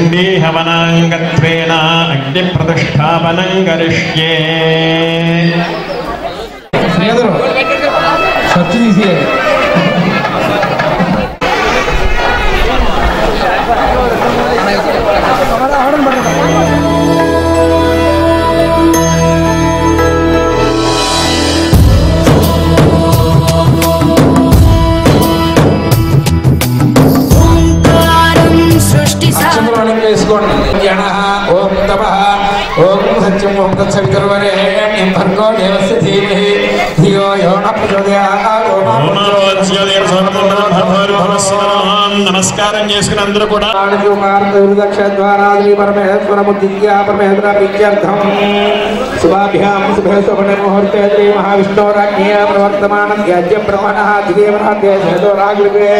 చండీహవనాంగత్వేన అగ్నిప్రతిష్టాపనం కరిష్యే శ్రీధరు ఖర్చు తీసి ఓంకారం సృష్టి అక్షమరణం వేసుకోండి జన ఓం తప ఓం సత్యం ఓం తత్సవితుర్వరేణ్యం భర్గో దేవస్య ధీమహి ధియో యో న ప్రచోదయాత్ ఓం నమస్కారం చేసుకుని అందరూ కూడా శుభాభ్యాం శుభే శుభనే ముహూర్తే శ్రీ మహావిష్ణోరాజ్ఞేయ ప్రవర్తమానం యాజ్యం బ్రహ్మణ దిదేవనాథే సేదోరాగ్లిపే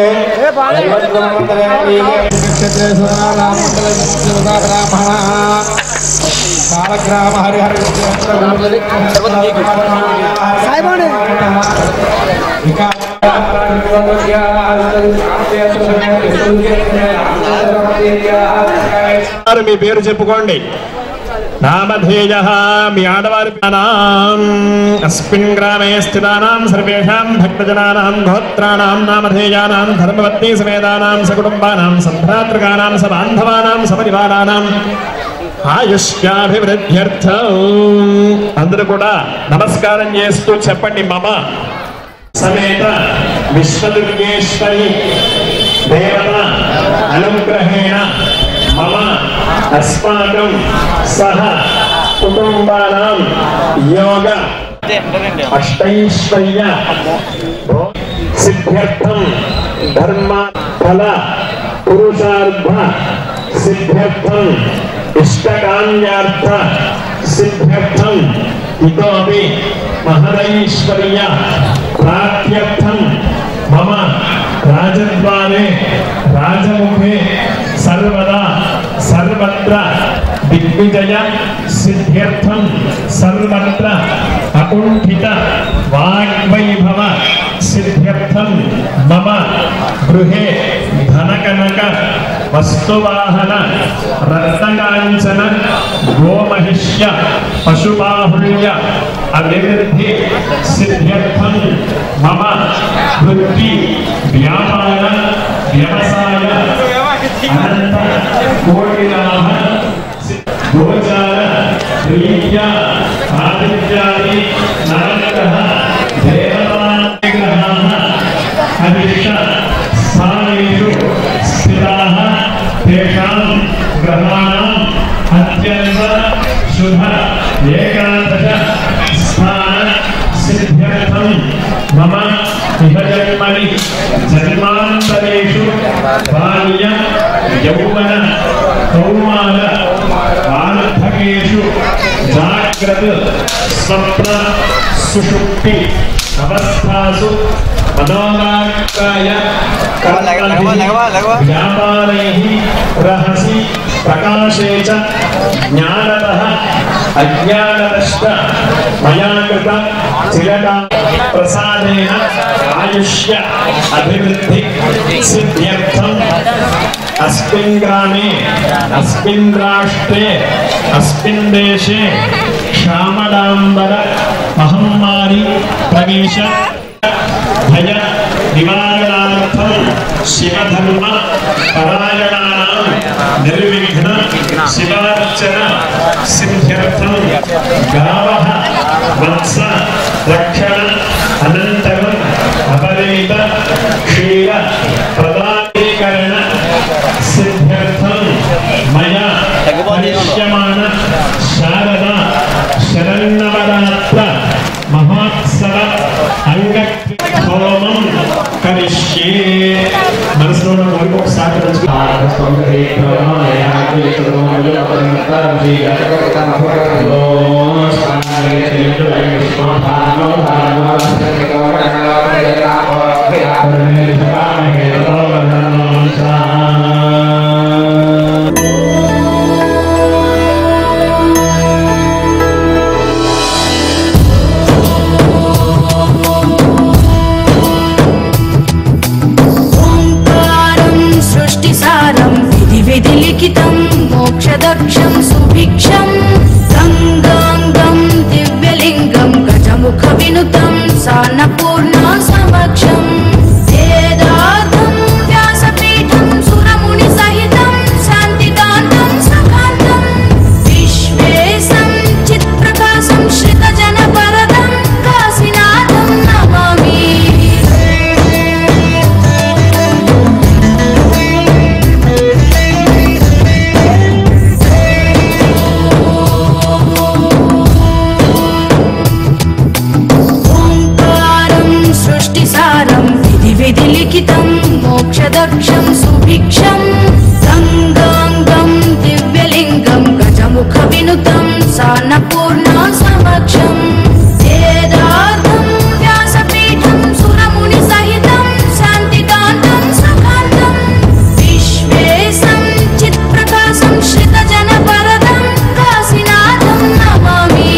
కాలగ్రామ హరిహరి వారు మీ పేరు చెప్పుకోండి నామధేయ మీ ఆడవారి నాం అస్మిన్ గ్రామే స్థితానాం సర్వేషాం భక్తజనానాం గోత్రాణాం నామధేయానాం ధర్మవత్నీ సమేతానాం సకుటుంబానాం సంభ్రాతృకానాం సబాంధవానాం సమరివారానాం ఆయుష్యాభివృద్ధ్యర్థం అందరూ కూడా నమస్కారం చేస్తూ చెప్పండి మమ సమేత విశ్వదుర్గేశ్వరి దేవత అనుగ్రహేణ మమ అస్మాకం సహ కుటుంబానాం యోగ అష్టైశ్వర్య సిద్ధ్యర్థం ధర్మ ఫల పురుషార్థ సిద్ధ్యర్థం ఇష్టకామ్యార్థ సిద్ధ్యర్థం ఇతోపి మహదైశ్వర్య ప్రాప్త్యర్థం మమ రాజద్వారే రాజముఖే సర్వదా సర్వత్ర దిగ్విజయ సిద్ధ్యర్థం సర్వత్ర అకుంఠిత వాగ్వైభవ సిద్ధ్యర్థం మమ గృహే ధనకనక వస్తువాహన రత్నకాంచన గోమహిష్య పశుబాహుళ్య అభివృద్ధి సిద్ధ్యర్థం మమ వృత్తి వ్యాపార వ్యవసాయ అనంత కోటిలాభ గోచార ప్రీత్యా ఆదిత్యాది నవగ్రహ దేవతాగ్రహాः అభిష్ట స్థానేషు స్థితాः తేషాం గ్రహాణాం అత్యంత శుభ ఏకాదశ స్థాన సిద్ధ్యర్థం మమ ఇహ జన్మని జన్మాంతరేషు బాల్య యౌవన కౌమార వార్ధకేషు జాగ్రత్త స్వప్న సుషుప్తి అవస్థాసు మనోనాకాయ వ్యాపారైः రహసి ప్రకాశే చ జ్ఞానతः అజ్ఞానతశ్చ మయా కృత చిరకా ప్రసాదేన ఆయుష్య అభివృద్ధి సిద్ధ్యర్థం అస్మిన్ గ్రామే అస్మిన్ రాష్ట్రే అస్మిన్ దేశే క్షామడాంబర మహమ్మారి ప్రవేశ భయ నివారణార్థం శివధర్మ పరాయణానాం నిర్విఘ్న శివార్చన సిద్ధ్యర్థం గావః వత్స రక్షణ అనంతరం అపరేత క్షీర ప్రదానీకరణ సిద్ధ్యర్థం మయా దృశ్యమాన శారద శరన్నవరాత్ర మహోత్సవ అంగ హోమం కరిష్యే మనసులో ఉన్న కోరిక ఒకసారి ఓంకారం సృష్టిసారం విధి విధి లిఖితం मोक्षदक्षं सुभिक्षम् गङ्गाङ्गं दिव्यलिङ्गं गजमुखविनुतं सान्नपूर्णा समक्षम् वेदार्थं व्यासपीठं सुरमुनिसहितं शान्तिकान्तं सकान्तं विश्वेशं चित्प्रकाशं श्रितजनपरदं काशीनाथं नमामि ओङ्कारं सृष्टिसारं विधि विधिलिखितं मोक्षदक्षं सुभिक्षं गङ्गाङ्गं दिव्यलिङ्गं गजमुखविनुतं सान्नपूर्णा समक्षम् वेदार्थं व्यासपीठं सुरमुनिसहितं शान्तिकान्तं सकान्तं विश्वेशं चित्प्रकाशं श्रितजनपरदं काशीनाथं नमामि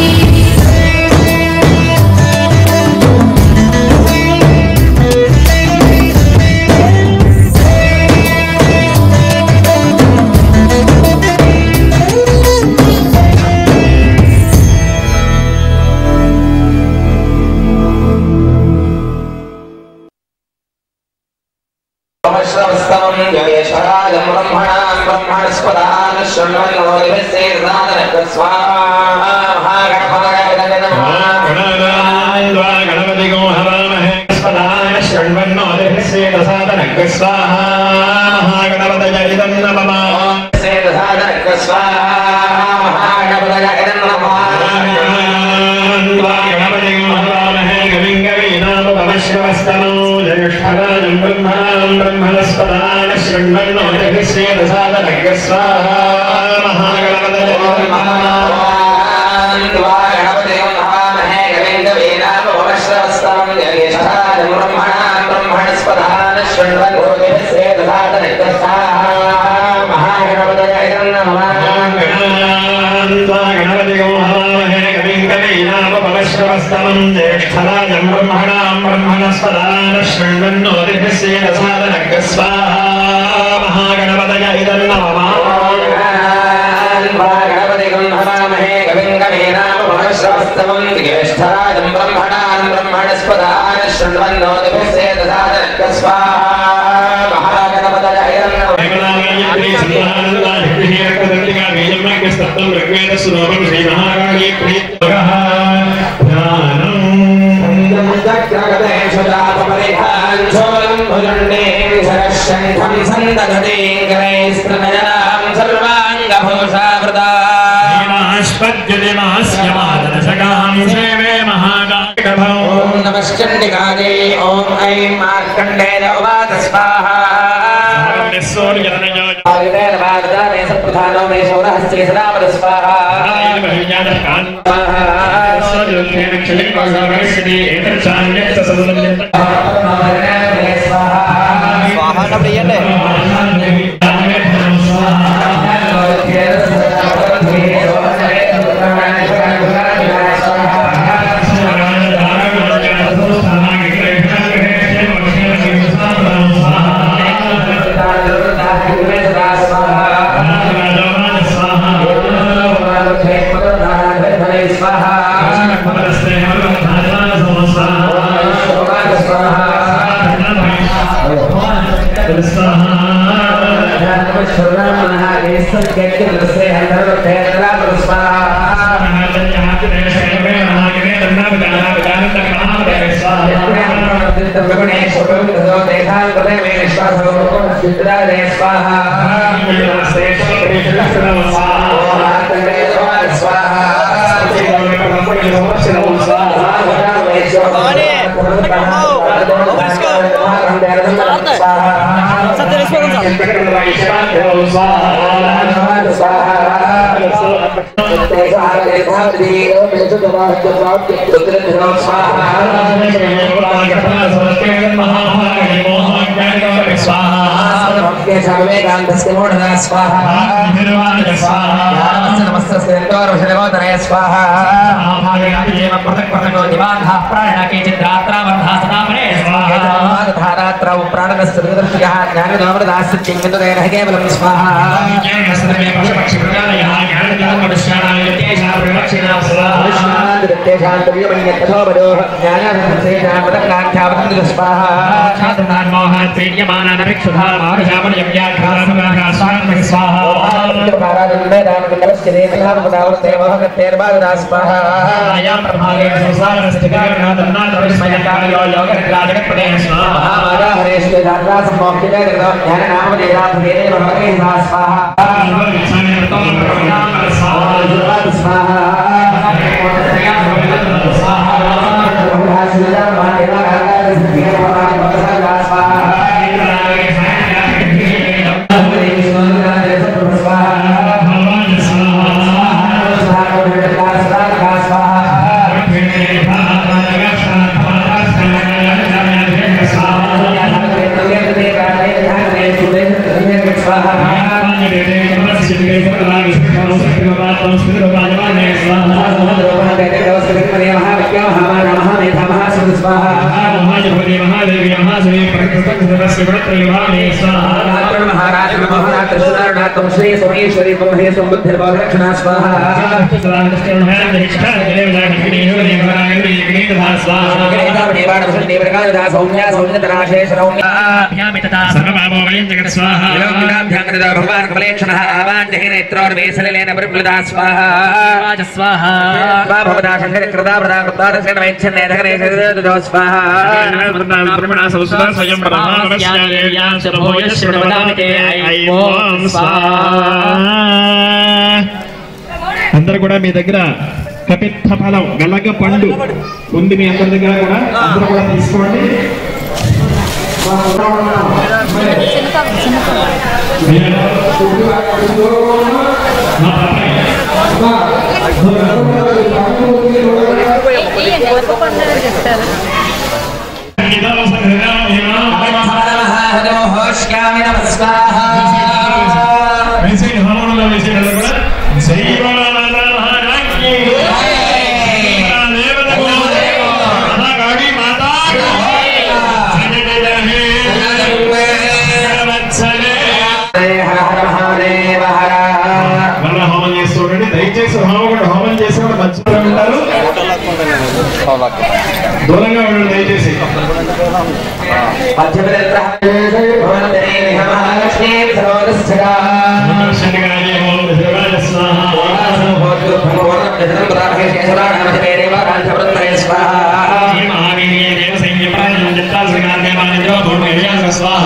శ్రవస్తవం జయేశ్వరాజం బ్రహ్మణాం బ్రహ్మణస్పదాన శృణ్వన్నోదిభిస్సేదానక స్వాహా గణపతిగో హవామహే స్వదాయ శృణ్వన్నోదిభిస్సేదసాదనక స్వాహా మహాగణపతయ ఇదం నమః సేదానక స్వాహా మహాగణపతయ ఇదం నమః గణపతిగో హవామహే కవిం కవీనామపమశ్రవస్తమో జ్యేష్ఠరాజం బ్రహ్మణాం బ్రహ్మణస్పదాయ శృణ్వన్నోదిభిస్సేదసాదనక స్వాహా మహాగణపతయ ఇదం నమః గణపతిగోహవామహేకవింకవీనామపవశ్రవస్తమం జ్యేష్ఠరాజం బ్రహ్మణాం బ్రహ్మణస్పదాన శృణ్వన్నోదిభిస్సేదసాదనక స్వాహా మహాగణపతయ ఇదం నమః జ్యేష్ఠరాజం బ్రహ్మణాం బ్రహ్మణస్పదాన శృణ్వన్నోదిభిస్సేదసాదనక స్వాహా మహాగణపతయ హేమనాగాయత్రీ సంతానందాధిపతి ఏకదంతిగా బీజమగ్రస్తత్వం ఋగ్వేదస్వరూపం శ్రీమహాకాళీ ప్రీత్వగః ధ్యానం శ్రీమాస్పద్యతే మాస్యమాదశకాం సేవే మహాకాళభౌ నమశ్చండికాదే ఓం ఐం మార్కండేయ ఉవాచ స్వాహా సూర్యతనయో ఆయుధేన వాగ్దానే సప్రధానో మే శౌరహస్తే సదాపద స్వాహా స్వాహ महाविद्येषा विवेकान्तस्य मूढदा स्वाहा नमस्ते नमस्तस्य दन्तोर्वशनगोदरय स्वाहा धारात्रौ प्राणनस्तुदर्शकः ज्ञानदामृदास्तिङ्गदयनः केवलं स्वाहा शान्तव्यमन्यतथोपदोः ज्ञानार्थेषामृतकाङ्क्षावतन्तु स्वाहा శ్రీ సోమేశ్వరి బ్రహ్మే సంబుద్ధిర్భవరక్షణా స్వాహా భగవాన్ కమలేక్షణ ఆవాంజహినేత్రోర్వేసలేన పరిప్లుదా స్వాహా భవదా శంకర కృతా ప్రదా కృతాదశేన వైచ్ఛన్నేధకనే శరీరదో స్వాహా అందరు కూడా మీ దగ్గర కపిత్త ఫలం వెలగ పండు ఉంది మీ అందరి దగ్గర కూడా అందరూ కూడా తీసుకోండి వేసేయండి హోమంలో వేసేయండి అందరూ కూడా శైవనాథ మహారాజ్ఞి దేవతకు మహాకాళి మాత వల్ల హోమం చేస్తూ ఉండండి దయచేసి హోమం కూడా హోమం చేసి కూడా మంచిగా ఉంటారు దూరంగా ఉండండి దయచేసి శనిగారి ఓం శివాయ స్వాహ శ్రీ మహావీర్యే దేవ సైన్యప్రాయం జత్తా శ్రీనాథే మానిద్రో భూమిర్యాస స్వాహ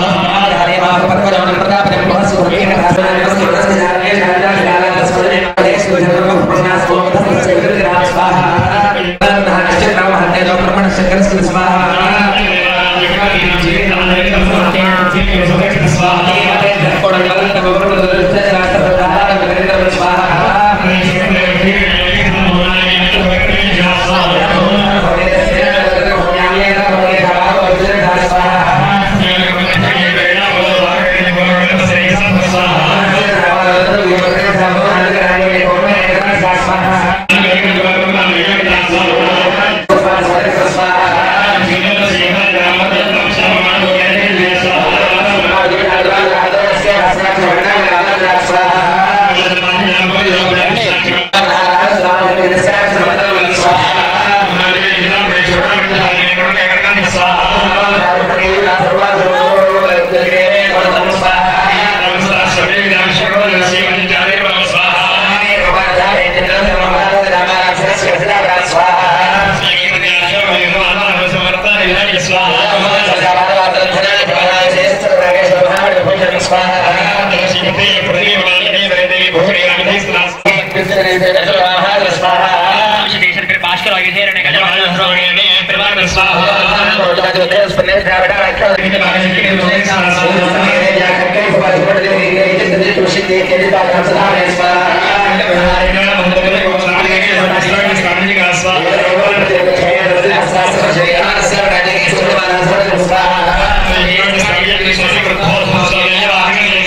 స్వాహ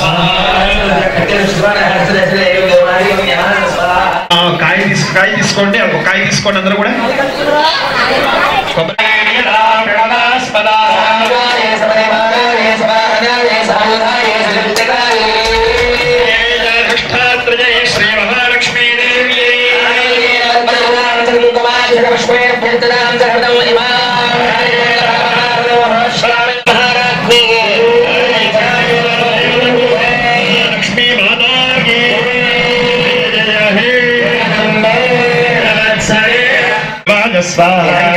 ఆ, కాయ తీసు కాయ తీసుకోండి ఒక కాయ తీసుకోండి అందరూ కూడా కొబ్బరి శ్రీ మహాలక్ష్మీ దేవి లక్ష్మీ మాతా కీ జయ హే రాజస్వాహ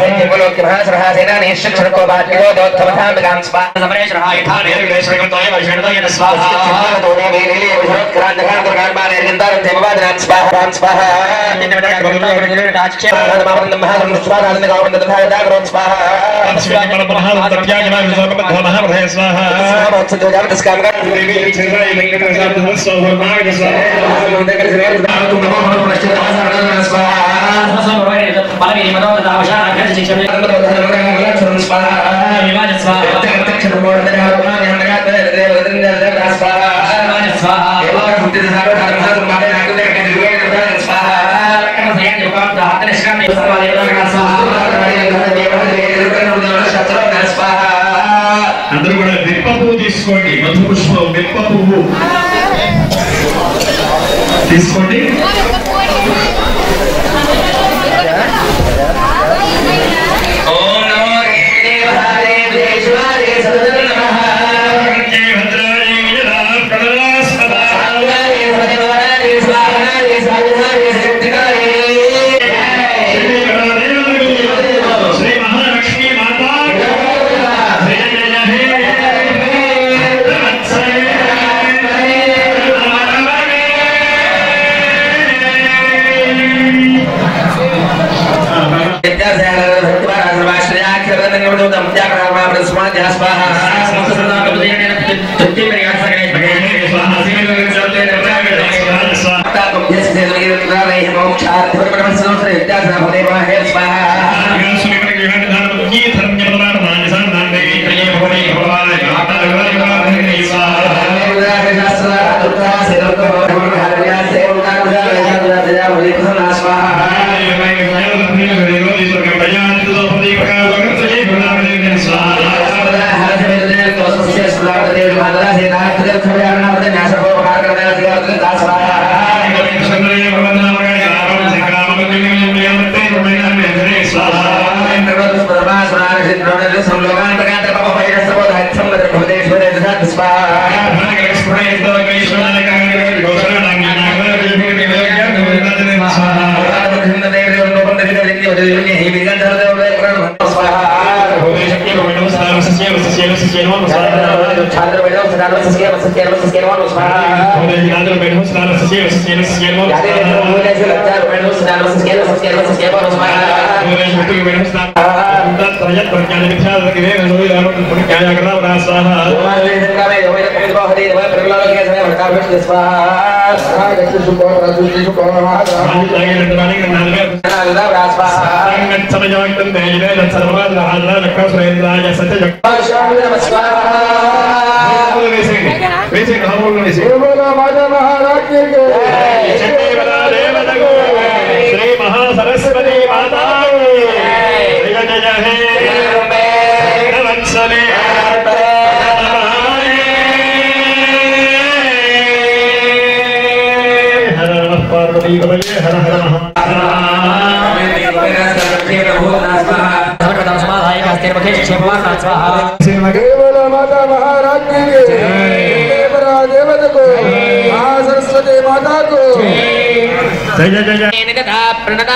అందరూ కూడా విప్ప పువ్వు తీసుకోండి మధు పుష్పం విప్ప పువ్వు తీసుకోండి జయ భద్రాయ జయ ప్రణాస్పదా శ్రీ మహాలక్ష్మీ మాతా జయ జయ హే శ్రీ మహాసరస్వతి మాతా జయ జయ హే వత్సలే హర నమ పార్వతీ హర హర మహా కేవల మాతా మహారాజ్ఞి దేవరా దేవతకు మహాసరస్వతి మాతాకు జయ జయ జయ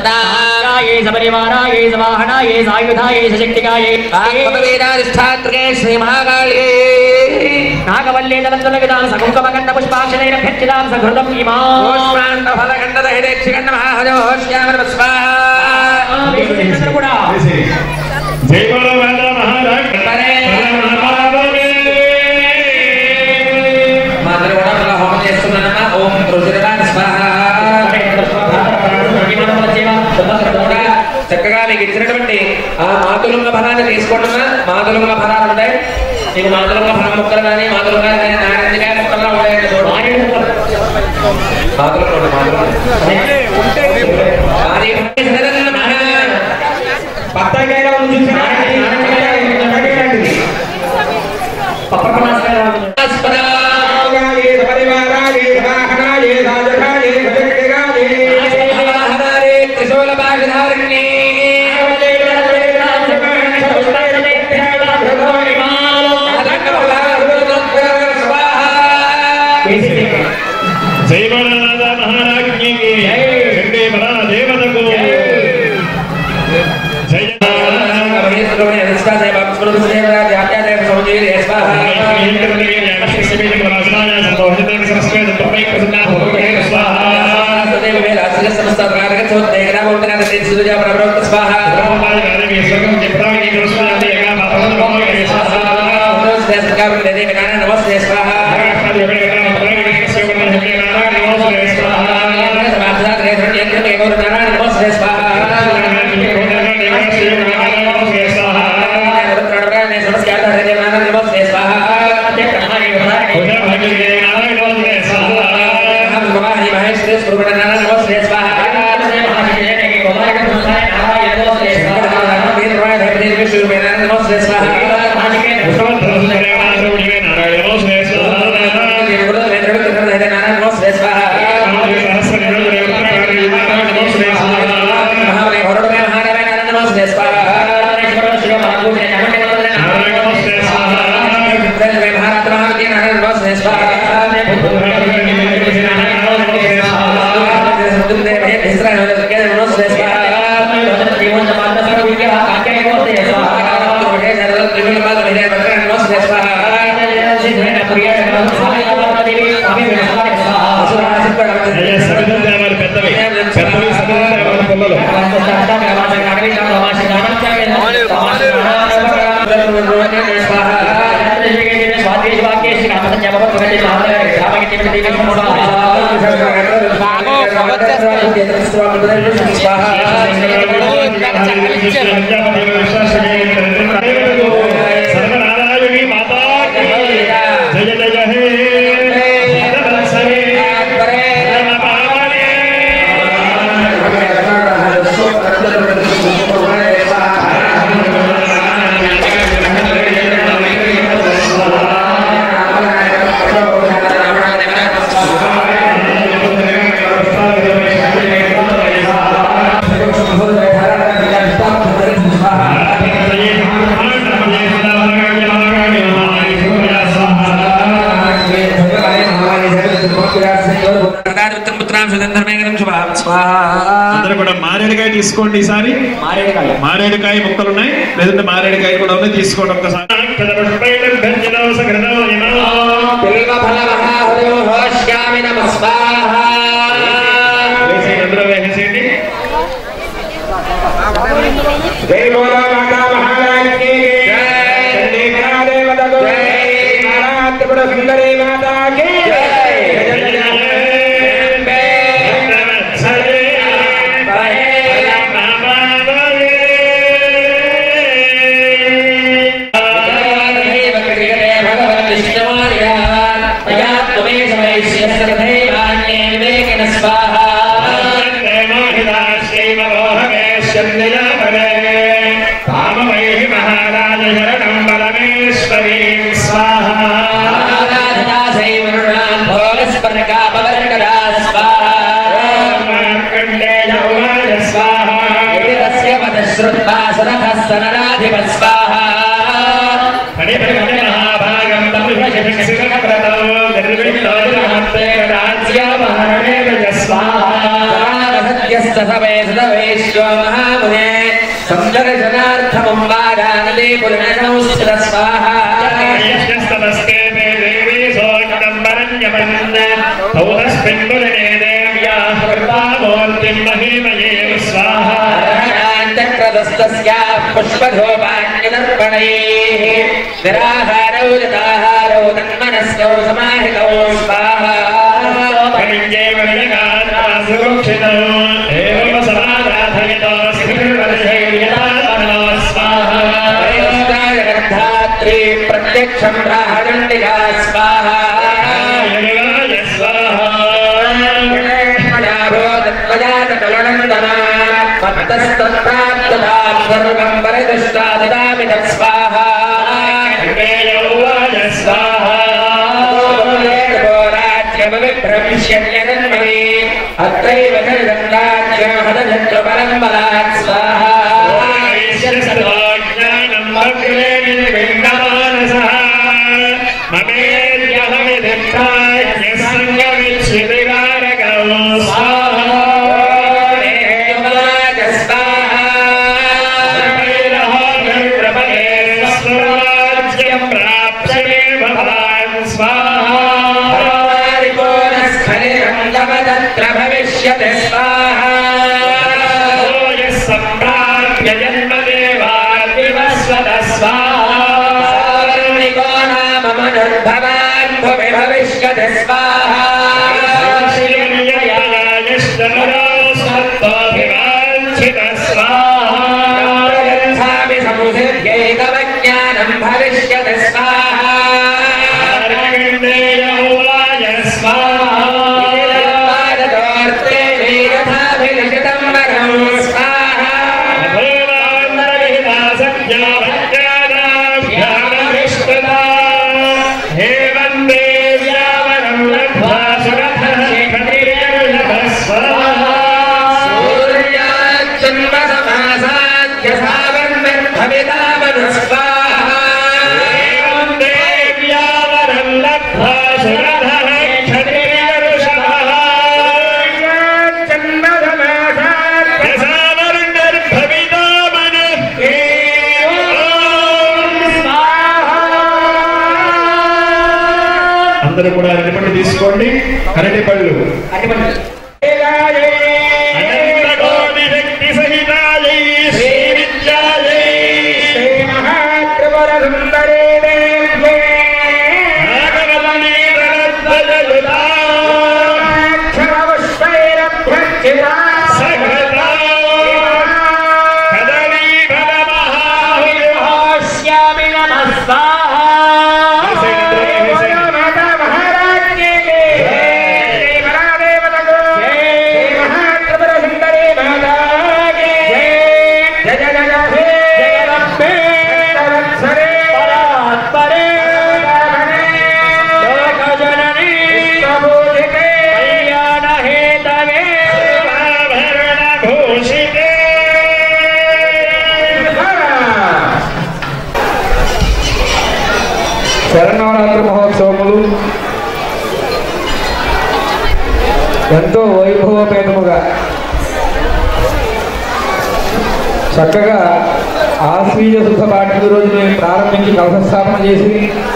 శ్రీ మహాకాళి నాగవల్లే దళంతులగదాం సకుంకమగండ పుష్పాక్షరైన భ్యర్చిదాం సఘృతం ఇమా ఫలఖండద హిడేక్షిఖండ మహాహజో శ్యామల స్వాహ కూడా జై బోలో రాజా మహారాజ్ మాతృ కూడా మళ్ళీ హోమం చేస్తున్నానమ్మా ఓం రుద్రవాద స్వాహ కూడా చక్కగా మీకు ఇచ్చినటువంటి ఆ మాతులుంగ ఫలాన్ని తీసుకోండి మాతులుంగ ఫలాలు ఉంటాయి మీకు మాతులుంగ ఫలం ముక్కలు కానీ మాతులుంగ కానీ నారింజ కానీ బత్తాయికాయలా ఉంది చూసారా? రాగాయే పరివారాయే వాహనాయే రాజధాయే భజక్తిగాయే జైవనాథ మహారాజ్ఞికి చండీ బలా దేవతకు జయ సరిదేవారి పెద్దవి పెద్దవి సరిదేవారి పిల్లలు సర్వనారాయణి మాతా జయ జయ హే అందరూ కూడా మారేడుకాయ తీసుకోండి ఈసారి మారేడుకాయ ముక్కలు ఉన్నాయి లేదంటే మారేడుకాయ కూడా ఉన్నాయి తీసుకోండి ఒక్కసారి వేసేయండి, అందరూ వేసేయండి జై బోలో మాతా మహారాజ్ఞి చండీకా దేవతకు నారాయణ త్రిపుర సుందరి మాతాకి జయ జయ మహారాజ శరణం బలమేశ్వరీ స్వాహా మార్కండేయ ఉవాచ స్వాహా హరిభగవతి మహాభాగం తమిళశిక్షిరవ్రతం నిర్విణోజనమత్తే రాజ్యామహరణే స్వాహా సందర్శనార్థమంబారానదే పురుషౌస్ర స్వాహా యశ్యస్తమస్తే మే దేవీ సోకదంబరణ్యపన్న పౌరస్మిన్మురనే దేవ్యాः కృపామూర్తిం మహిమయే స్వాహా చక్రదస్తస్యాः పుష్పధూపాన్యదర్పణైः నిరాహారౌ జతాహారౌ తన్మనస్కౌ సమాహితౌ స్వాహా పరిజ్ఞేవ విజగాత్రాసురక్షితం ఏవ సమారాధయితో స్థితిర్వర్షైర్యతాత్మనో స్వాహా ధాత్రి ప్రత్యక్షం రాహదండిగా స్వాహా యజగాయ స్వాహా ततस्तत्रात्तदां सर्वं परिदुष्टा ददामि तत्स्वाहा राज्यमविभ्रंश्यन्यनन्मये अत्रैव चरितं राज्यं हदशत्रुपरं बलात् स्वाहा तत्र भविष्यति स्वाहा स्वाहा नाम मनुर्भवान् भुवि भविष्यति स्वाहा यथापि संसिद्ध्यैकमज्ञानं भविष्यति स्वाहा ीरवादतोर्ते वीरथाभिलिखितं वरं स्वाहा सूर्याच्चन्मसमासाद्य सावर्णर्भविता मनुस्वाहा అందరూ కూడా అరటిపండు తీసుకోండి అరటి పళ్ళు శరణవరాత్రి మహోత్సవములు ఎంతో వైభవపేతముగా చక్కగా ఆశ్వీజ శుద్ధ పాఠ్య రోజుని ప్రారంభించి కలశస్థాపన చేసి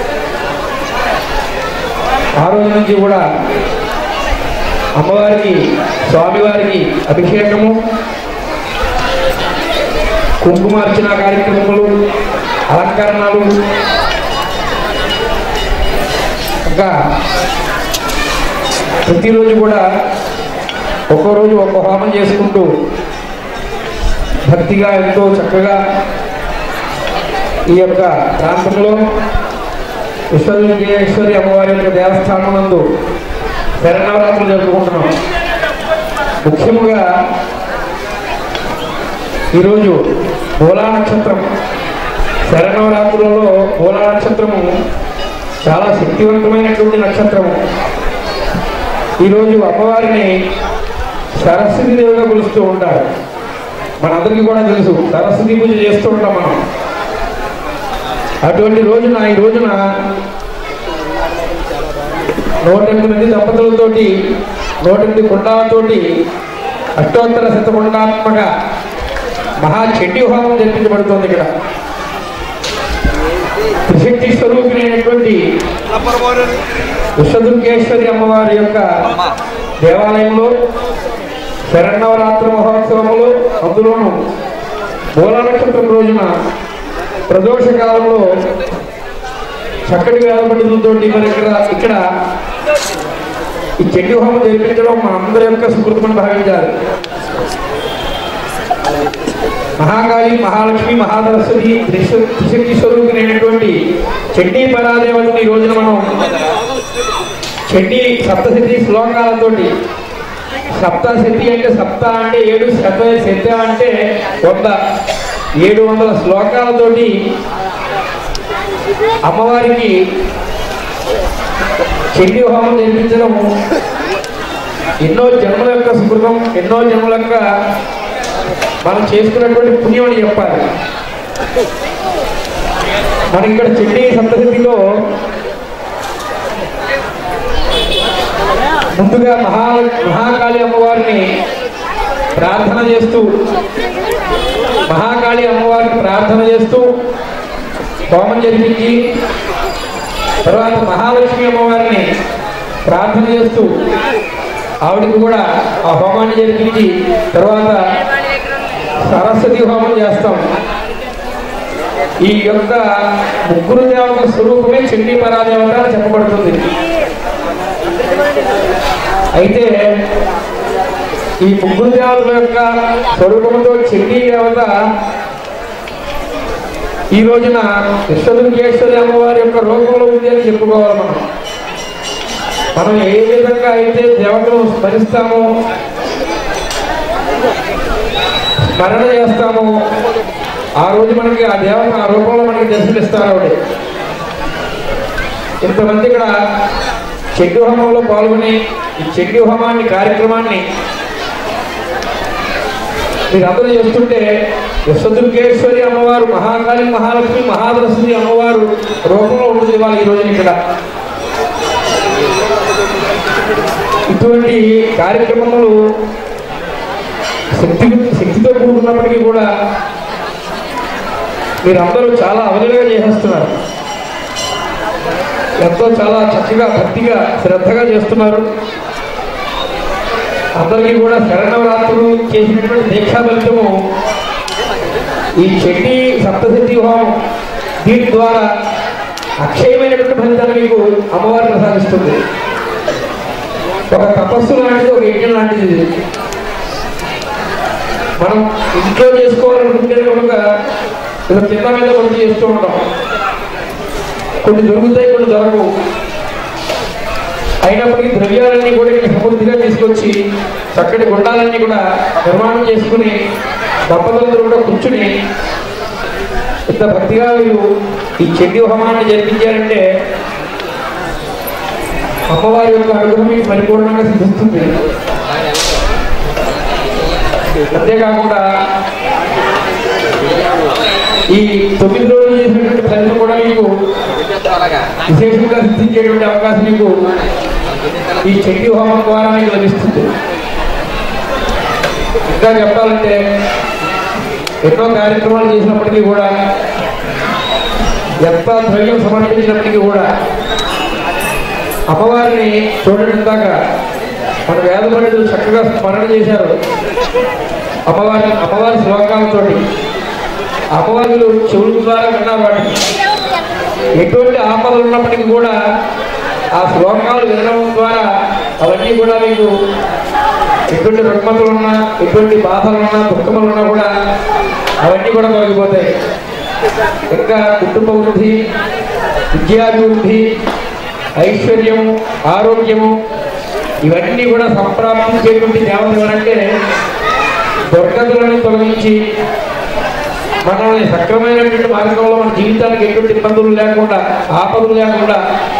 ఆ రోజు నుంచి కూడా అమ్మవారికి స్వామివారికి అభిషేకము కుంకుమార్చన కార్యక్రమములు అలంకరణలు ఇంకా ప్రతిరోజు కూడా ఒక్కో రోజు ఒక్కో హోమం చేసుకుంటూ భక్తిగా ఎంతో చక్కగా ఈ యొక్క ప్రాంతంలో విశ్వవిజయేశ్వరి అమ్మవారి యొక్క దేవస్థానం నందు శరణవరాత్రులు జరుపుకుంటున్నాం ముఖ్యముగా ఈరోజు మూలా నక్షత్రం శరణవరాత్రులలో మూలా నక్షత్రము చాలా శక్తివంతమైనటువంటి నక్షత్రము ఈరోజు అమ్మవారిని సరస్వతి దేవిగా పిలుస్తూ ఉంటారు మనందరికీ కూడా తెలుసు సరస్వతి పూజ చేస్తూ ఉంటాం మనం అటువంటి రోజున ఈ రోజున నూట ఎనిమిది మంది దంపతులతోటి నూట ఎనిమిది కుండాలతోటి అష్టోత్తర శతకుండాత్మక మహా చండీ హోమం జరిపించబడుతోంది ఇక్కడ త్రిశక్తి స్వరూపిణైనటువంటి విశ్వదుర్గేశ్వరి అమ్మవారి యొక్క దేవాలయంలో శరణవరాత్రి మహోత్సవములు అందులోను మూల నక్షత్రం రోజున ప్రదోష కాలంలో చక్కటి వేల పండితులతో మరి ఇక్కడ ఇక్కడ ఈ చెడ్డి హోమం జరిపించడం మా అందరి యొక్క సుకృతమని భావించాలి మహాకాళి మహాలక్ష్మి మహాసరస్వతి త్రిశ- త్రిశక్తి స్వరూపిణైనటువంటి చెడ్డీ పరాదేవతని ఈ రోజున మనం చెడ్డీ సప్తశతి శ్లోకాలతోటి సప్తశతి అంటే సప్త అంటే ఏడు శత శత అంటే వంద ఏడు వందల శ్లోకాలతోటి అమ్మవారికి చండీ హోమం నిర్మించడం ఎన్నో జన్మల యొక్క సుకృతం ఎన్నో జన్మల యొక్క మనం చేసుకున్నటువంటి పుణ్యం అని చెప్పాలి మనకి ఇక్కడ చండీ సప్తశతిలో ముందుగా మహా మహాకాళి అమ్మవారిని ప్రార్థన చేస్తూ మహాకాళి అమ్మవారిని ప్రార్థన చేస్తూ హోమం జరిపించి తర్వాత మహాలక్ష్మి అమ్మవారిని ప్రార్థన చేస్తూ ఆవిడకి కూడా ఆ హోమాన్ని జరిపించి తర్వాత సరస్వతి హోమం చేస్తాం ఈ యొక్క ముగ్గురు దేవత స్వరూపమే చండీ పరాదేవత అని చెప్పబడుతుంది అయితే ఈ ముగ్గురు దేవతల యొక్క స్వరూపంతో చండీ దేవత ఈ రోజున విశ్వదుర్గేశ్వరి అమ్మవారి యొక్క రూపంలో ఉంది అని చెప్పుకోవాలి మనం మనం ఏ విధంగా అయితే దేవతను స్మరిస్తామో స్మరణ చేస్తామో ఆ రోజు మనకి ఆ దేవత ఆ రూపంలో మనకి దర్శనమిస్తారు ఆవిడ ఇంతమంది ఇక్కడ చెడ్డు హోమంలో పాల్గొని ఈ చెడ్డు హోమాన్ని కార్యక్రమాన్ని మీరందరూ చేస్తుంటే విశ్వదుర్గేశ్వరి అమ్మవారు మహాకాళి మహాలక్ష్మి మహాదరస్వతి అమ్మవారు రూపంలో ఉంటుంది ఇవాళ ఈ రోజున ఇక్కడ ఇటువంటి కార్యక్రమములు శక్తి శక్తితో కూడుకున్నప్పటికీ కూడా మీరందరూ చాలా అవలీలగా చేసేస్తున్నారు ఎంతో చాలా చక్కగా భక్తిగా శ్రద్ధగా చేస్తున్నారు అందరికీ కూడా శరణవరాత్రులు చేసినటువంటి దీక్షా ఫలితము ఈ చెట్టి సప్తశక్తి హోమం దీని ద్వారా అక్షయమైనటువంటి ఫలితాన్ని మీకు అమ్మవారు ప్రసాదిస్తుంది ఒక తపస్సు లాంటిది ఒక యజ్ఞం లాంటిది ఇది. మనం ఇంట్లో చేసుకోవాలనుకుంటే కనుక ఇలా కింద మీద కొన్ని చేస్తూ ఉంటాం కొన్ని దొరుకుతాయి కొన్ని దొరకవు అయినప్పటికీ ద్రవ్యాలన్నీ కూడా ఇక్కడ సమృద్ధిగా తీసుకొచ్చి చక్కటి గుండాలన్నీ కూడా నిర్మాణం చేసుకుని దంపతులందరూ కూడా కూర్చుని ఇంత భక్తిగా మీరు ఈ చెడ్డి హోమాన్ని జరిపించారంటే అమ్మవారి యొక్క అనుగ్రహం మీకు పరిపూర్ణంగా సిద్ధిస్తుంది అంతేకాకుండా ఈ తొమ్మిది రోజులు చేసినటువంటి ఫలితం కూడా మీకు విశేషంగా సిద్ధించేటువంటి అవకాశం మీకు ఈ చండీ హోమం ద్వారా మీకు లభిస్తుంది ఇంకా చెప్పాలంటే ఎన్నో కార్యక్రమాలు చేసినప్పటికీ కూడా ఎంత ద్రవ్యం సమర్పించినప్పటికీ కూడా అమ్మవారిని చూడండి ఇందాక మన వేద పండితులు చక్కగా స్మరణ చేశారు అమ్మవారి అమ్మవారి శ్లోకాలతోటి అమ్మవారులు చెవుల ద్వారా విన్నారు వాటిని ఎటువంటి ఆపదలు ఉన్నప్పటికీ కూడా ఆ శ్లోకాలు వినడం ద్వారా అవన్నీ కూడా మీకు ఎటువంటి రుగ్మతలు ఉన్నా ఎటువంటి బాధలు ఉన్నా దుఃఖములు ఉన్నా కూడా అవన్నీ కూడా తొలగిపోతాయి ఇంకా కుటుంబ వృద్ధి విద్యాభివృద్ధి ఐశ్వర్యము ఆరోగ్యము ఇవన్నీ కూడా సంప్రాప్తించేటువంటి దేవత ఎవరంటే దుర్గతులను తొలగించి మనల్ని సక్రమైనటువంటి మార్గంలో మన జీవితానికి ఎటువంటి ఇబ్బందులు లేకుండా ఆపదలు లేకుండా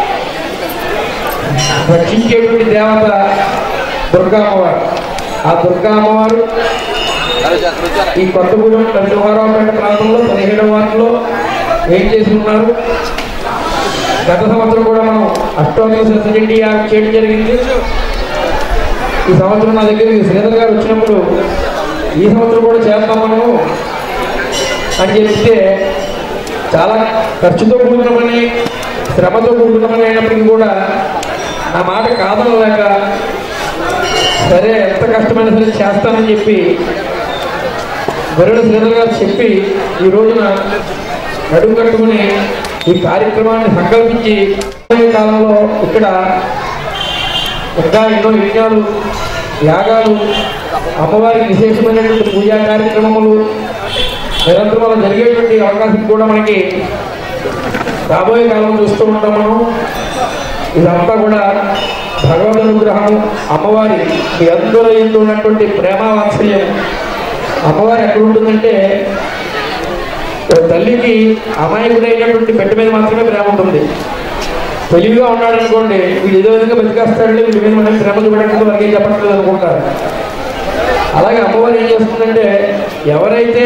రక్షించేటువంటి దేవత దుర్గా అమ్మవారు ఆ దుర్గా అమ్మవారు ఈ కొత్తగూడెం నరసింహారావుపేట ప్రాంతంలో పదిహేడవ వార్డులో ఏం చేసి ఉన్నారు గత సంవత్సరం కూడా మనం అష్టోత్తర సొసైటీ చేయడం జరిగింది ఈ సంవత్సరం నా దగ్గరికి శ్రీధర్ గారు వచ్చినప్పుడు ఈ సంవత్సరం కూడా చేద్దాం మనము అని చెప్తే చాలా ఖర్చుతో కూడుకున్న పని శ్రమతో కూడుకున్న పని అయినప్పటికీ కూడా నా మాట కాదనలేక సరే ఎంత కష్టమైనా సరే చేస్తానని చెప్పి గరుడ శ్రీధర్ గారు చెప్పి ఈ రోజున నడుము కట్టుకుని ఈ కార్యక్రమాన్ని సంకల్పించి రాబోయే కాలంలో ఇక్కడ ఇంకా ఎన్నో యజ్ఞాలు యాగాలు అమ్మవారికి విశేషమైనటువంటి పూజా కార్యక్రమములు నిరంతరం అలా జరిగేటువంటి అవకాశం కూడా మనకి రాబోయే కాలం చూస్తూ ఉంటాం మనం ఇదంతా కూడా భగవద్ అనుగ్రహం అమ్మవారి మీ అందరూ ఎందు ఉన్నటువంటి ప్రేమ వాత్సల్యం అమ్మవారు ఎక్కడ ఉంటుందంటే ఓ తల్లికి అమాయకుడైనటువంటి బిడ్డ మీద మాత్రమే ప్రేమ ఉంటుంది తెలివిగా ఉన్నాడు అనుకోండి వీడు ఏదో విధంగా బతికేస్తాడు వీడి మీద మనం శ్రమ చూపెట్టడం వరకు ఏం చెప్పట్లేదు అనుకుంటారు అలాగే అమ్మవారు ఏం చేస్తుందంటే ఎవరైతే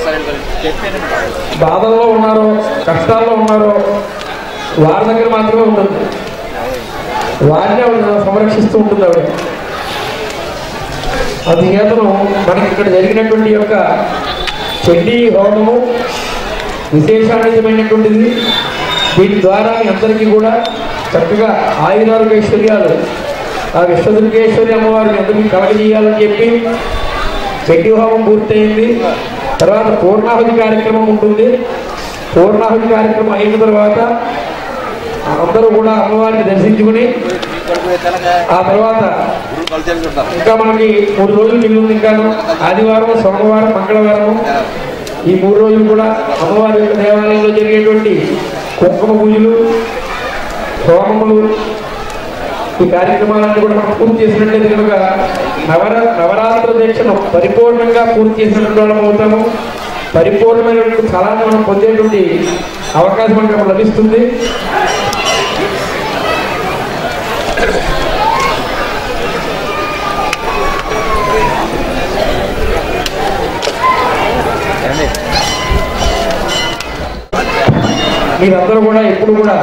బాధల్లో ఉన్నారో కష్టాల్లో ఉన్నారో వారి దగ్గర మాత్రమే ఉంటుంది వారిని ఆవిడ సంరక్షిస్తూ ఉంటుంది ఆవిడ అందుచేతను మనకి ఇక్కడ జరిగినటువంటి యొక్క చండీ హోమము విశేషాన్వితమైనటువంటిది దీని ద్వారా మీ అందరికీ కూడా చక్కగా ఆయురారోగ్యైశ్వర్యాలు ఆ విశ్వదుర్గేశ్వరి అమ్మవారిని అందరికీ కలగజేయాలని చెప్పి చండీ హోమం పూర్తయింది తర్వాత పూర్ణాహుతి కార్యక్రమం ఉంటుంది పూర్ణాహుతి కార్యక్రమం అయిన తర్వాత అందరూ కూడా అమ్మవారిని దర్శించుకుని ఆ తర్వాత ఇంకా మనకి మూడు రోజులు మిగిలి ఉంది ఇంకాను ఆదివారం సోమవారం మంగళవారం ఈ మూడు రోజులు కూడా అమ్మవారి యొక్క దేవాలయంలో జరిగేటువంటి కుంకుమ పూజలు హోమములు ఈ కార్యక్రమాలన్నీ కూడా మనం పూర్తి చేసినట్లయితే కనుక నవర నవరాత్ర దీక్షను పరిపూర్ణంగా పూర్తి చేసినటువంటి వాళ్ళం అవుతాము పరిపూర్ణమైనటువంటి ఫలాన్ని మనం పొందేటువంటి అవకాశం మనకు అప్పుడు లభిస్తుంది మీరందరూ కూడా ఎప్పుడు కూడా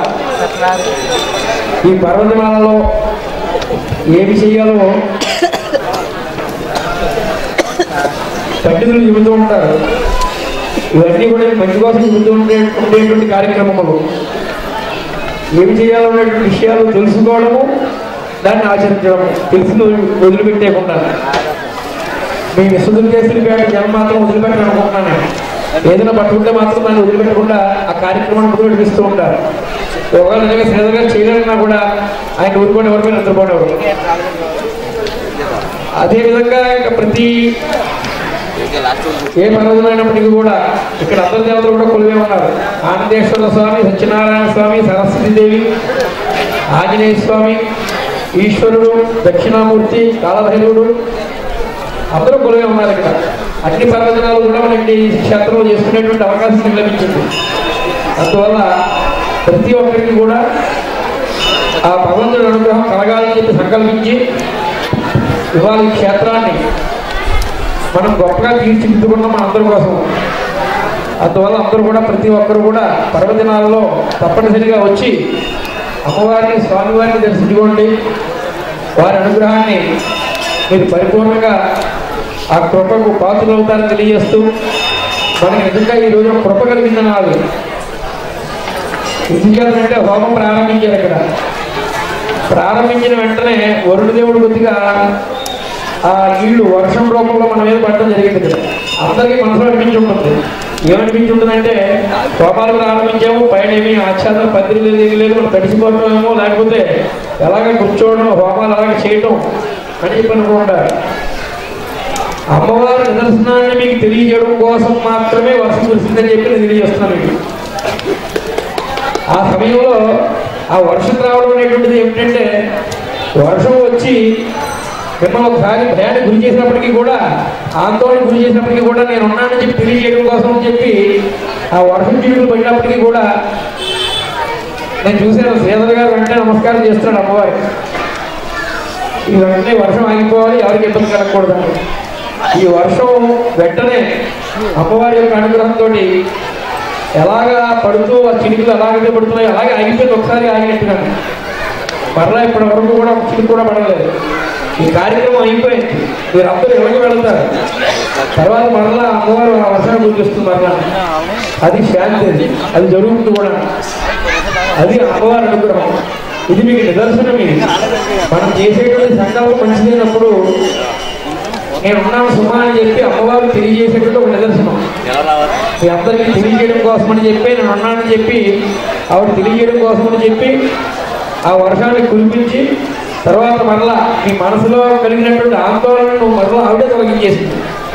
ఈ పర్వతమాలలో ఏమి చెయ్యాలో పండితులు చెబుతూ ఉంటారు ఇవన్నీ కూడా మంచి కోసం చెబుతూ ఉండే ఉండేటువంటి కార్యక్రమములు ఏమి చేయాలనేటువంటి విషయాలు తెలుసుకోవడము దాన్ని ఆచరించడము తెలిసింది వదిలిపెట్టేయకుండా మీ విశ్వదుర్గేశ్వరి పేట జనం మాత్రం వదిలిపెట్టాలనుకుంటున్నాను ఏదైనా పట్టుకుంటే మాత్రం దాన్ని వదిలిపెట్టకుండా ఆ కార్యక్రమాన్ని ముందు నడిపిస్తూ ఉంటారు ఒకవేళ నిజంగా శ్రీధర్ చేయాలన్నా కూడా ఆయన ఊరుకొని ఎవరిపైన నిద్రపోనేవారు అదేవిధంగా ఇంకా ప్రతి ఏ పర్వతమైనప్పటికీ కూడా ఇక్కడ అందరి దేవతలు కూడా కొలువే ఉన్నారు ఆనందేశ్వర స్వామి సత్యనారాయణ స్వామి సరస్వతీదేవి ఆంజనేయ స్వామి ఈశ్వరుడు దక్షిణామూర్తి కాలభైరవుడు అందరూ కొలువే ఉన్నారు ఇక్కడ అన్ని పర్వతనాలు కూడా మనకి ఈ క్షేత్రంలో చేసుకునేటువంటి అవకాశం లభించింది అందువల్ల ప్రతి ఒక్కరికి కూడా ఆ భగవంతుడి అనుగ్రహం కలగాలని చెప్పి సంకల్పించి ఇవాళ ఈ క్షేత్రాన్ని మనం గొప్పగా తీర్చిదిద్దుకున్నాం మన అందరి కోసం అందువల్ల అందరూ కూడా ప్రతి ఒక్కరు కూడా పర్వదినాలలో తప్పనిసరిగా వచ్చి అమ్మవారిని స్వామివారిని దర్శించుకోండి వారి అనుగ్రహాన్ని మీరు పరిపూర్ణంగా ఆ కృపకు పాత్రలు అవుతారని తెలియజేస్తూ మనకి నిజంగా ఈ రోజు కృప కలిగిందని నాది ఎందుకంటే హోమం ప్రారంభించారు ఇక్కడ ప్రారంభించిన వెంటనే వరుణ దేవుడు కొద్దిగా ఆ నీళ్లు వర్షం రూపంలో మన మీద పడటం జరిగింది ఇక్కడ అందరికీ మనసులో అనిపించి ఉంటుంది ఏమనిపించి ఉంటుందంటే కోపాలు ప్రారంభించాము పైన ఏమీ ఆచ్ఛాదన పత్రి లేదు ఏమీ లేదు మనం తడిసిపోవటమేమో లేకపోతే ఎలాగ కూర్చోవడం హోమాలు అలాగ చేయటం అని చెప్పి అనుకుంటారు అమ్మవారి నిదర్శనాన్ని మీకు తెలియజేయడం కోసం మాత్రమే వర్షం కురిసిందని చెప్పి నేను తెలియజేస్తున్నాను మీకు ఆ సమయంలో ఆ వర్షం రావడం అనేటువంటిది ఏమిటంటే వర్షం వచ్చి మిమ్మల్ని ఒకసారి భయానికి గురి చేసినప్పటికీ కూడా ఆందోళన గురి చేసినప్పటికీ కూడా నేను ఉన్నానని చెప్పి తెలియజేయడం కోసం అని చెప్పి ఆ వర్షం చిడుకులు పడినప్పటికీ కూడా నేను చూశాను శ్రీధర్ గారు వెంటనే నమస్కారం చేస్తున్నాడు అమ్మవారి ఈ వెంటనే వర్షం ఆగిపోవాలి ఎవరికి ఇబ్బంది కలగకూడదని ఈ వర్షం వెంటనే అమ్మవారి యొక్క అనుగ్రహంతో ఎలాగా పడుతూ ఆ చినుకులు ఎలాగైతే పడుతున్నాయో అలాగే ఆగిపోయింది ఒకసారి ఆగినట్టుగా మరలా ఇప్పటి వరకు కూడా ఒక చినుకు కూడా పడలేదు ఈ కార్యక్రమం అయిపోయింది మీరు అందరూ ఎవరికి వెళ్తారు తర్వాత మరలా అమ్మవారు ఆ వర్షాన్ని గుర్తిస్తుంది మరలా అది శాంతి అది. అది జరుగుతుంది కూడా అది అమ్మవారి అనుగ్రహం ఇది మీకు నిదర్శనం ఇది మనం చేసేటువంటి సంకల్పం మంచిదైనప్పుడు నేను ఉన్నాను సుమా అని చెప్పి అమ్మవారు తెలియజేసేటువంటి ఒక నిదర్శనం మీ అందరికీ తెలియజేయడం కోసమని చెప్పి నేను ఉన్నానని చెప్పి ఆవిడ తెలియజేయడం కోసమని చెప్పి ఆ వర్షాన్ని కురిపించి తర్వాత మరలా మీ మనసులో కలిగినటువంటి ఆందోళనను మరలా ఆవిడే తొలగించేసింది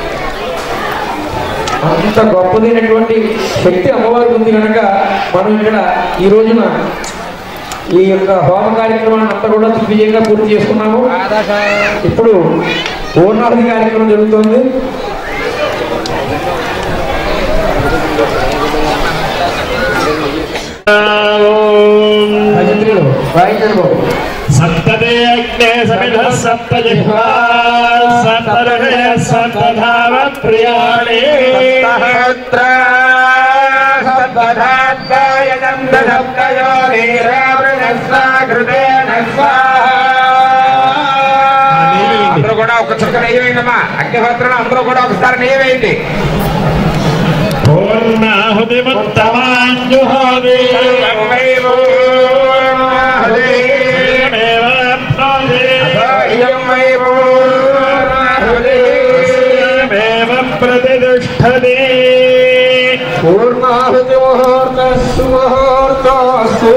అంత గొప్పదైనటువంటి శక్తి అమ్మవారికి ఉంది కనుక మనం ఇక్కడ ఈ రోజున ఈ యొక్క హోమ కార్యక్రమాన్ని అంతా కూడా దిగ్విజయంగా పూర్తి చేసుకున్నాము ఇప్పుడు పూర్ణాహుతి కార్యక్రమం జరుగుతుంది భజంత్రులు వాయించండి బాబు సప్తదే అగ్నే సమిధ సప్త జిహ్వా సప్తహృదయ సప్తధామ ప్రియాణి అందరూ కూడా ఒక చుక్క నెయ్యి వేయండమ్మా అగ్నిహోత్రంలో అందరూ కూడా ఒకసారి నెయ్యి వేయండి పూర్ణాహుతి ముత్తమాంజుహోది ప్రతిష్టది పూర్ణాహుతి ముహూర్తస్సు ముహూర్తస్సు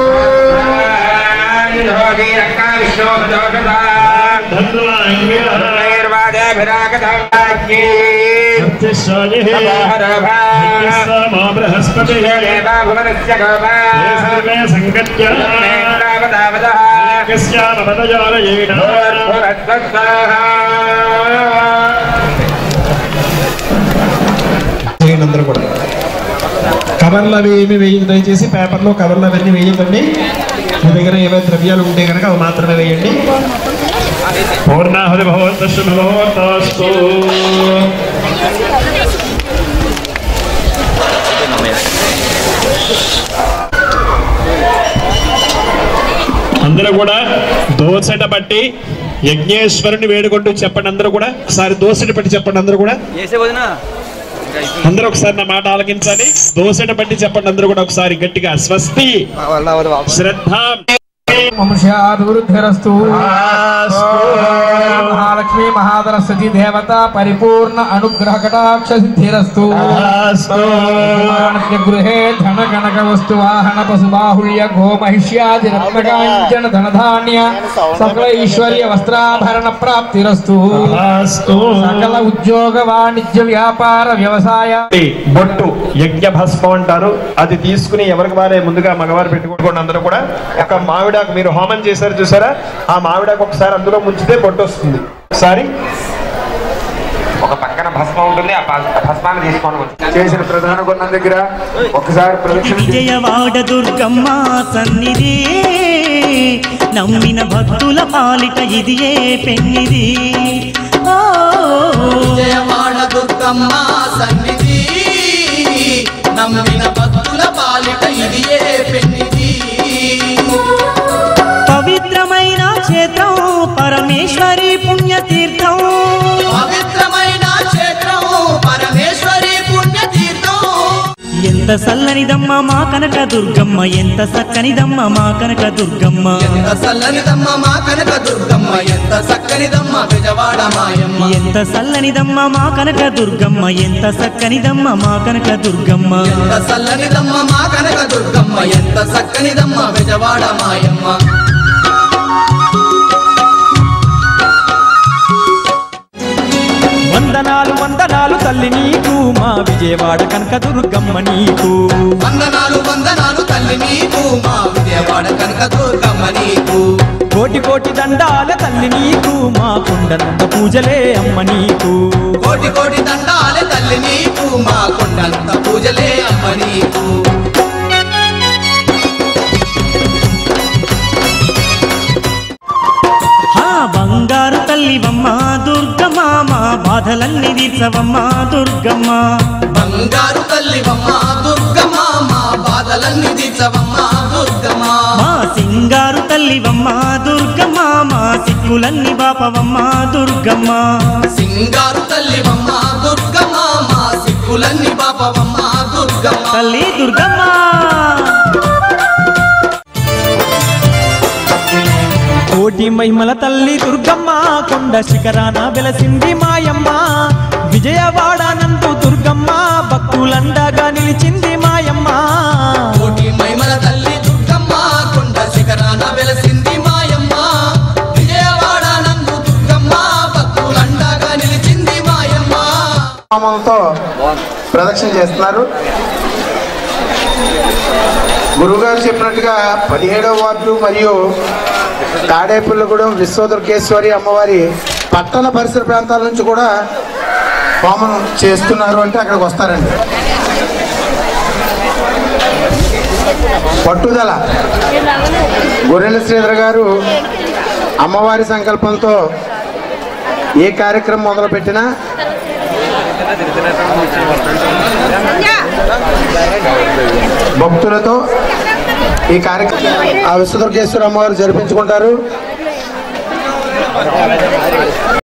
బృహస్పతి సర్వే సంగత్య కస్యామపదజాలయేణ చేయండి అందరూ కూడా కవర్లు అవి ఏమి వేయండి దయచేసి పేపర్లో కవర్లు అవన్నీ వేయకండి మీ దగ్గర ఏవైనా ద్రవ్యాలు ఉంటే కనుక అవి మాత్రమే వేయండి పూర్ణాహుతి భగవంత శుభమోస్తు అందరూ కూడా దోసట బట్టి యజ్ఞేశ్వరుని వేడుకుంటూ చెప్పండి అందరూ కూడా ఒకసారి దోసట బట్టి చెప్పండి అందరూ కూడా అందరూ ఒకసారి నా మాట ఆలకించాలి దోసట బట్టి చెప్పండి అందరూ కూడా ఒకసారి గట్టిగా స్వస్తి శ్రద్ధ వంశాభివృద్ధిరస్తు మహాలక్ష్మి మహాదరస్వతి దేవత పరిపూర్ణ అనుగ్రహ కటాక్ష సిద్ధిరస్తు గృహే ధన కనక వస్తు వాహన పశు బాహుళ్య గో మహిష్యాది రత్నకాంచన ధనధాన్య సకల ఐశ్వర్య వస్త్రాభరణ ప్రాప్తిరస్తు సకల ఉద్యోగ వాణిజ్య వ్యాపార వ్యవసాయ బొట్టు యజ్ఞ భస్మం అంటారు అది తీసుకుని ఎవరికి వారే ముందుగా మగవారు పెట్టుకోండి అందరూ కూడా ఒక మామిడాకు మీరు హోమం చేశారు చూసారా ఆ మామిడాకు ఒకసారి అందులో ముంచితే బొట్టు వస్తుంది ఒకసారి ఒక పక్కన భస్మం ఉంటుంది ఆ భ- భస్మాన్ని తీసుకొని వచ్చి చేసిన ప్రధాన గుణం దగ్గర ఒకసారి ప్రదక్షిణ చేసి విజయవాడ దుర్గమ్మ సన్నిధి నమ్మిన భక్తుల పాలిట ఇది ఏ పెన్నిది ఓ విజయవాడ దుర్గమ్మ సన్నిధి నమ్మిన భక్తుల పాలిట ఇది ఏ పెన్నిది పవిత్రమైన క్షేత్రం పరమేశ్వరి పుణ్యతీర్థం పవిత్రమైన క్షేత్రం పరమేశ్వరి పుణ్యతీర్థం ఎంత చల్లనిదమ్మ మా కనక దుర్గమ్మ ఎంత చక్కనిదమ్మ మా కనక దుర్గమ్మ ఎంత చల్లనిదమ్మ మా కనక దుర్గమ్మ ఎంత చక్కనిదమ్మ విజయవాడ మాయమ్మ ఎంత చల్లనిదమ్మ మా కనక దుర్గమ్మ ఎంత చక్కనిదమ్మ మా కనక దుర్గమ్మ ఎంత చల్లనిదమ్మ మా కనక దుర్గమ్మ ఎంత చక్కనిదమ్మ విజయవాడ మాయమ్మ వందనాలు వందనాలు తల్లి నీకు మా విజయవాడ కనక దుర్గమ్మ నీకు వందనాలు వందనాలు తల్లి నీకు మా విజయవాడ కనక దుర్గమ్మ నీకు కోటి కోటి దండాల తల్లి నీకు మా కొండంత పూజలే అమ్మ నీకు కోటి కోటి దండాలే తల్లి నీకు మా కొండంత పూజలే అమ్మ నీకు హా బంగారు తల్లివమ్మ దుర్గమ్మ మా బాధలన్నీ తీర్చవమ్మ దుర్గమ్మ బంగారు తల్లివమ్మ దుర్గమ్మ మా బాధలన్నీ తీర్చవమ్మ దుర్గమ్మ మా సింగారు తల్లివమ్మ దుర్గమ్మ మా సిక్కులన్నీ బాపవమ్మ దుర్గమ్మ సింగారు తల్లివమ్మ దుర్గమ్మ మా సిక్కులన్నీ పాపవమ్మ దుర్గమ్మ తల్లి దుర్గమ్మ కోటి మహిమల తల్లి దుర్గమ్మ కొండ శిఖరాన వెలసింది మాయమ్మ విజయవాడ నందు దుర్గమ్మ భక్తులండగా నిలిచింది మాయమ్మ కోటి మైమల తల్లి దుర్గమ్మ కొండ శిఖరాన వెలసింది మాయమ్మ విజయవాడ నందు దుర్గమ్మ భక్తులండగా నిలిచింది మాయమ్మ నామంతో ప్రదక్షిణ చేస్తున్నారు గురువుగారు చెప్పినట్టుగా పదిహేడవ వార్డు మరియు తాడేపల్లిగూడెం విశ్వదుర్గేశ్వరి అమ్మవారి పట్టణ పరిసర ప్రాంతాల నుంచి కూడా హోమం చేస్తున్నారు అంటే అక్కడికి వస్తారండి పట్టుదల గొర్రెల శ్రీధర్ గారు అమ్మవారి సంకల్పంతో ఏ కార్యక్రమం మొదలుపెట్టినా భక్తులతో ఈ కార్యక్రమం ఆ విశ్వదుర్గేశ్వర అమ్మవారు జరిపించుకుంటారు